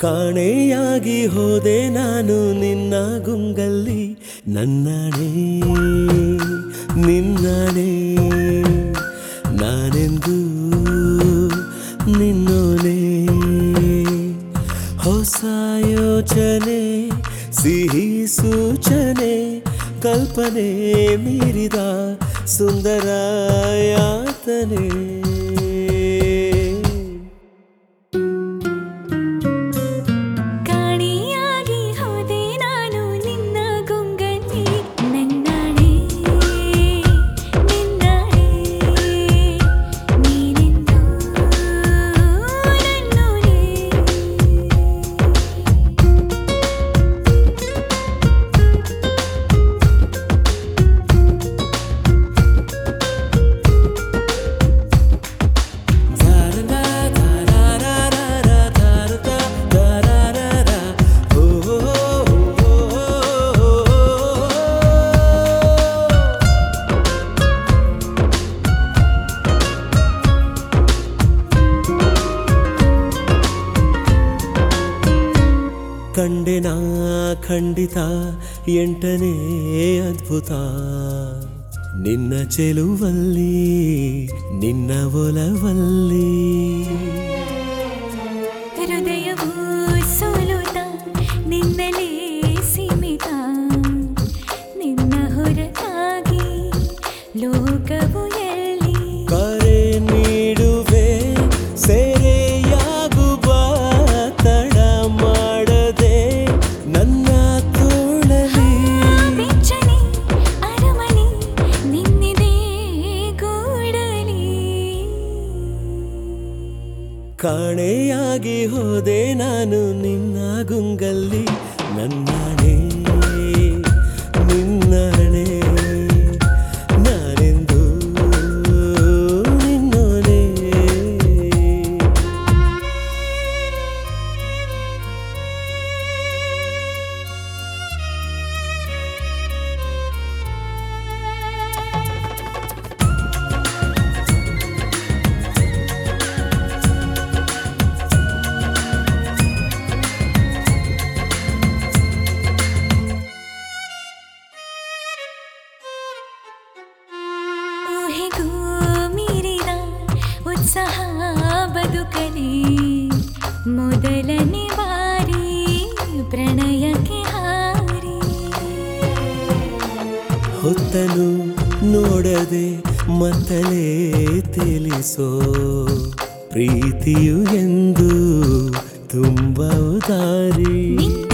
ಕಾಣೆಯಾಗಿ ಹೋದೆ ನಾನು ನಿನ್ನ ಗುಂಗಲ್ಲಿ ನನ್ನಣೆ ನಿನ್ನಣೆ ನಾನೆಂದು ನಿನ್ನೋನೆ ಹೊಸ ಯೋಚನೆ ಸಿಹಿ ಸೂಚನೆ ಕಲ್ಪನೆ ಮೀರಿದ ಸುಂದರ ಯಾತನೆ ಕಾಣಿಯಾಗಿ ಹೋದೆ ನಾನು ನಿನ್ನ ಗುಂಗಲ್ಲಿ ನನ್ನಾಣೆ ನಿನ್ನಾಣೆ ನೀನೆಂದು ನನ್ನೋನೆ ಕಂಡೆನ ಖಂಡಿತ ಎಂಟನೇ ಅದ್ಭುತ ನಿನ್ನ ಚೆಲುವಲ್ಲಿ ನಿನ್ನ ಒಲವಲ್ಲಿ ಹೃದಯವು ಸೋಲುತ್ತ ನಿನ್ನಲೇ ಸೀಮಿತ ನಿನ್ನ ಹೊರತಾಗಿ ಲೋಕವು ಎಲ್ಲಿ ಕರೆ ನೀಡುವೆ ಸೆರೆಯಾಗುವ ತಡ ಮಾಡದೆ ನನ್ನ ತೋಳಲಿ ಬೆಚ್ಚನೆ ಅರಮನೆ ನಿನ್ನಿದೆ ಗೂಡಲಿ ಕಾಣೆಯಾಗಿ ಹೋದೆ ನಾನು ನಿನ್ನ ಗುಂಗಲ್ಲಿ ನನ್ನಣೆ ನಿನ್ನಣೆ ನಾನೆಂದು ನಿನ್ನೋನೆ ಊಹೆಗೂ ಮೀರಿದ ಉತ್ಸಾಹ ಬದುಕಲಿ ಮೊದಲನೇ ಬಾರಿ ಪ್ರಣಯಕ್ಕೆ ಹಾರಿ ಹೊತ್ತನು ನೋಡದೆ ಮತ್ತಲೇ ತಿಳಿಸೋ ಪ್ರೀತಿಯು ಎಂದು ತುಂಬ ಉದಾರಿ ನಿನ್ನ